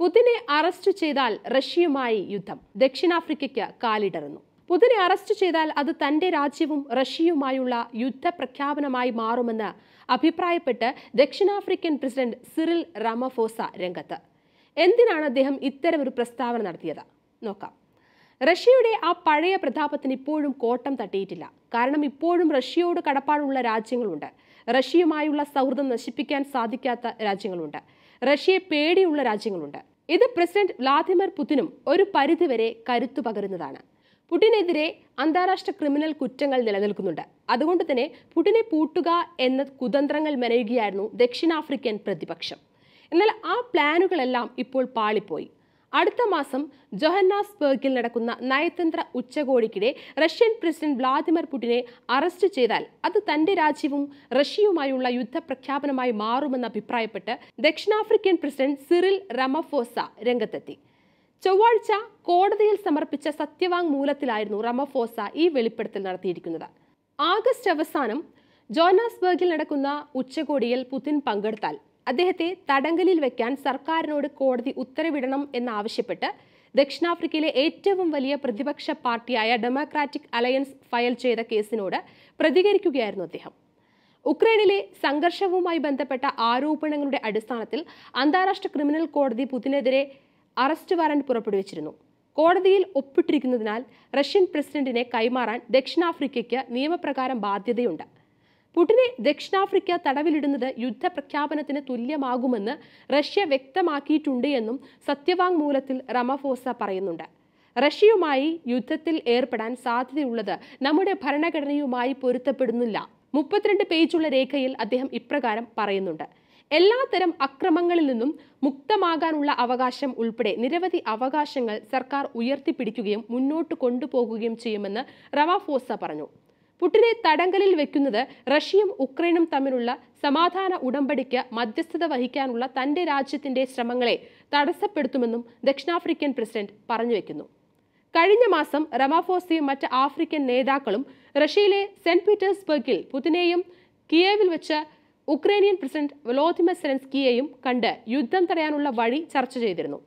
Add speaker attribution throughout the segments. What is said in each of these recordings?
Speaker 1: പുതിനെ arrest ചെയ്താൽ റഷ്യയുമായി യുദ്ധം ദക്ഷിണാഫ്രിക്കയ്ക്ക് കാലിടറുന്നു പുതിനെ arrest ചെയ്താൽ അത് തന്റെ രാജ്യവും റഷ്യയുമായുള്ള യുദ്ധ പ്രഖ്യാപനമായി മാറുമെന്ന് അഭിപ്രായപ്പെട്ട് ദക്ഷിണാഫ്രിക്കൻ പ്രസിഡന്റ് സിറിൽ റാമഫോസ രംഗത്ത് എന്തിനാണ് അദ്ദേഹം ഇത്തരമൊരു പ്രസ്താവന നടത്തിയത് നോക്കാം റഷ്യയുടെ ആ പഴയ പ്രതാപത്തിന് ഇപ്പോഴും കോട്ടം തട്ടിയിട്ടില്ല കാരണം ഇപ്പോഴും റഷ്യയോട് കടപ്പാടുള്ള രാജ്യങ്ങളുണ്ട് റഷ്യയുമായുള്ള സൗഹൃദം നശിപ്പിക്കാൻ സാധിക്കാത്ത രാജ്യങ്ങളുണ്ട് റഷ്യയെ പേടിയുള്ള രാജ്യങ്ങളുണ്ട് ഇത് പ്രസിഡന്റ് വ്ളാദിമിർ പുതിനും ഒരു പരിധിവരെ കരുത്തു പകരുന്നതാണ് പുടിനെതിരെ അന്താരാഷ്ട്ര ക്രിമിനൽ കുറ്റങ്ങൾ നിലനിൽക്കുന്നുണ്ട് അതുകൊണ്ട് തന്നെ പുടിനെ പൂട്ടുക എന്ന കുതന്ത്രങ്ങൾ മെനയുകയായിരുന്നു ദക്ഷിണാഫ്രിക്കൻ പ്രതിപക്ഷം എന്നാൽ ആ പ്ലാനുകളെല്ലാം ഇപ്പോൾ പാളിപ്പോയി അടുത്ത മാസം ജൊഹന്നാസ്ബർഗിൽ നടക്കുന്ന നയതന്ത്ര ഉച്ചകോടിക്കിടെ റഷ്യൻ പ്രസിഡന്റ് വ്ളാദിമിർ പുടിനെ അറസ്റ്റ് ചെയ്താൽ അത് തന്റെ രാജ്യവും റഷ്യയുമായുള്ള യുദ്ധ പ്രഖ്യാപനമായി മാറുമെന്ന് അഭിപ്രായപ്പെട്ട് ദക്ഷിണാഫ്രിക്കൻ പ്രസിഡന്റ് സിറിൽ റമഫോസ രംഗത്തെത്തി ചൊവ്വാഴ്ച കോടതിയിൽ സമർപ്പിച്ച സത്യവാങ്മൂലത്തിലായിരുന്നു റമഫോസ ഈ വെളിപ്പെടുത്തൽ നടത്തിയിരിക്കുന്നത് ആഗസ്റ്റ് അവസാനം ജോനാസ്ബർഗിൽ നടക്കുന്ന ഉച്ചകോടിയിൽ പുതിൻ പങ്കെടുത്താൽ അദ്ദേഹത്തെ തടങ്കലിൽ വെക്കാൻ സർക്കാരിനോട് കോടതി ഉത്തരവിടണം എന്നാവശ്യപ്പെട്ട് ദക്ഷിണാഫ്രിക്കയിലെ ഏറ്റവും വലിയ പ്രതിപക്ഷ പാർട്ടിയായ ഡെമോക്രാറ്റിക് അലയൻസ് ഫയൽ ചെയ്ത കേസിനോട് പ്രതികരിക്കുകയായിരുന്നു അദ്ദേഹം ഉക്രൈനിലെ സംഘർഷവുമായി ബന്ധപ്പെട്ട ആരോപണങ്ങളുടെ അടിസ്ഥാനത്തിൽ അന്താരാഷ്ട്ര ക്രിമിനൽ കോടതി പുതിനെതിരെ അറസ്റ്റ് വാറന്റ് പുറപ്പെടുവിച്ചിരുന്നു കോടതിയിൽ ഒപ്പിട്ടിരിക്കുന്നതിനാൽ റഷ്യൻ പ്രസിഡന്റിനെ കൈമാറാൻ ദക്ഷിണാഫ്രിക്കയ്ക്ക് നിയമപ്രകാരം ബാധ്യതയുണ്ട് പുടിനെ ദക്ഷിണാഫ്രിക്ക തടവിലിടുന്നത് യുദ്ധപ്രഖ്യാപനത്തിന് തുല്യമാകുമെന്ന് റഷ്യ വ്യക്തമാക്കിയിട്ടുണ്ട് എന്നും സത്യവാങ്മൂലത്തിൽ റമഫോസ പറയുന്നുണ്ട് റഷ്യയുമായി യുദ്ധത്തിൽ ഏർപ്പെടാൻ സാധ്യതയുള്ളത് നമ്മുടെ ഭരണഘടനയുമായി പൊരുത്തപ്പെടുന്നില്ല മുപ്പത്തിരണ്ട് പേജുള്ള രേഖയിൽ അദ്ദേഹം ഇപ്രകാരം പറയുന്നുണ്ട് എല്ലാത്തരം അക്രമങ്ങളിൽ നിന്നും മുക്തമാകാനുള്ള അവകാശം ഉൾപ്പെടെ നിരവധി അവകാശങ്ങൾ സർക്കാർ ഉയർത്തിപ്പിടിക്കുകയും മുന്നോട്ട് കൊണ്ടുപോകുകയും ചെയ്യുമെന്ന് റവാഫോസ പറഞ്ഞു പുടിനെ തടങ്കലിൽ വെക്കുന്നത് റഷ്യയും ഉക്രൈനും തമ്മിലുള്ള സമാധാന ഉടമ്പടിക്ക് മധ്യസ്ഥത വഹിക്കാനുള്ള തന്റെ രാജ്യത്തിന്റെ ശ്രമങ്ങളെ തടസ്സപ്പെടുത്തുമെന്നും ദക്ഷിണാഫ്രിക്കൻ പ്രസിഡന്റ് പറഞ്ഞു വെക്കുന്നു കഴിഞ്ഞ മാസം റമാഫോസയും മറ്റ് ആഫ്രിക്കൻ നേതാക്കളും റഷ്യയിലെ സെന്റ് പീറ്റേഴ്സ്ബർഗിൽ പുതിനെയും കിയേവിൽ വെച്ച് ഉക്രൈനിയൻ പ്രസിഡന്റ് വൊലോദിമർ സെലൻസ്കിയെയും കണ്ട് യുദ്ധം തടയാനുള്ള വഴി ചർച്ച ചെയ്തിരുന്നു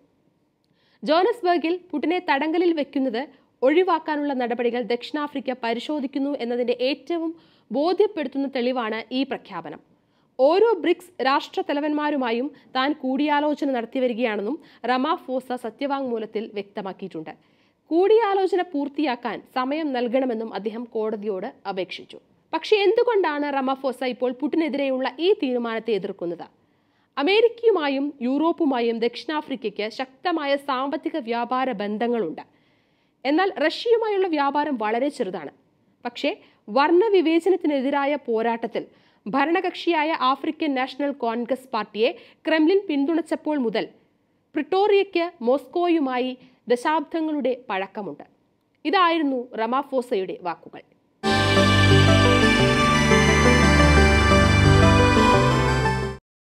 Speaker 1: ജോനസ്ബർഗിൽ പുടിനെ തടങ്കലിൽ വെക്കുന്നത് ഒഴിവാക്കാനുള്ള നടപടികൾ ദക്ഷിണാഫ്രിക്ക പരിശോധിക്കുന്നു എന്നതിന്റെ ഏറ്റവും ബോധ്യപ്പെടുത്തുന്ന തെളിവാണ് ഈ പ്രഖ്യാപനം ഓരോ ബ്രിക്സ് രാഷ്ട്ര തലവന്മാരുമായും താൻ കൂടിയാലോചന നടത്തിവരികയാണെന്നും റമാഫോസ സത്യവാങ്മൂലത്തിൽ വ്യക്തമാക്കിയിട്ടുണ്ട് കൂടിയാലോചന പൂർത്തിയാക്കാൻ സമയം നൽകണമെന്നും അദ്ദേഹം കോടതിയോട് അപേക്ഷിച്ചു പക്ഷേ എന്തുകൊണ്ടാണ് റമാഫോസ ഇപ്പോൾ പുടിനെതിരെയുള്ള ഈ തീരുമാനത്തെ എതിർക്കുന്നത് അമേരിക്കയുമായും യൂറോപ്പുമായും ദക്ഷിണാഫ്രിക്കയ്ക്ക് ശക്തമായ സാമ്പത്തിക വ്യാപാര ബന്ധങ്ങളുണ്ട് എന്നാൽ റഷ്യയുമായുള്ള വ്യാപാരം വളരെ ചെറുതാണ് പക്ഷേ വർണ്ണവിവേചനത്തിനെതിരായ പോരാട്ടത്തിൽ ഭരണകക്ഷിയായ ആഫ്രിക്കൻ നാഷണൽ കോൺഗ്രസ് പാർട്ടിയെ ക്രെംലിൻ പിന്തുണച്ചപ്പോൾ മുതൽ പ്രിട്ടോറിയയ്ക്ക് മോസ്കോയുമായി ദശാബ്ദങ്ങളുടെ പഴക്കമുണ്ട് ഇതായിരുന്നു റമാഫോസയുടെ വാക്കുകൾ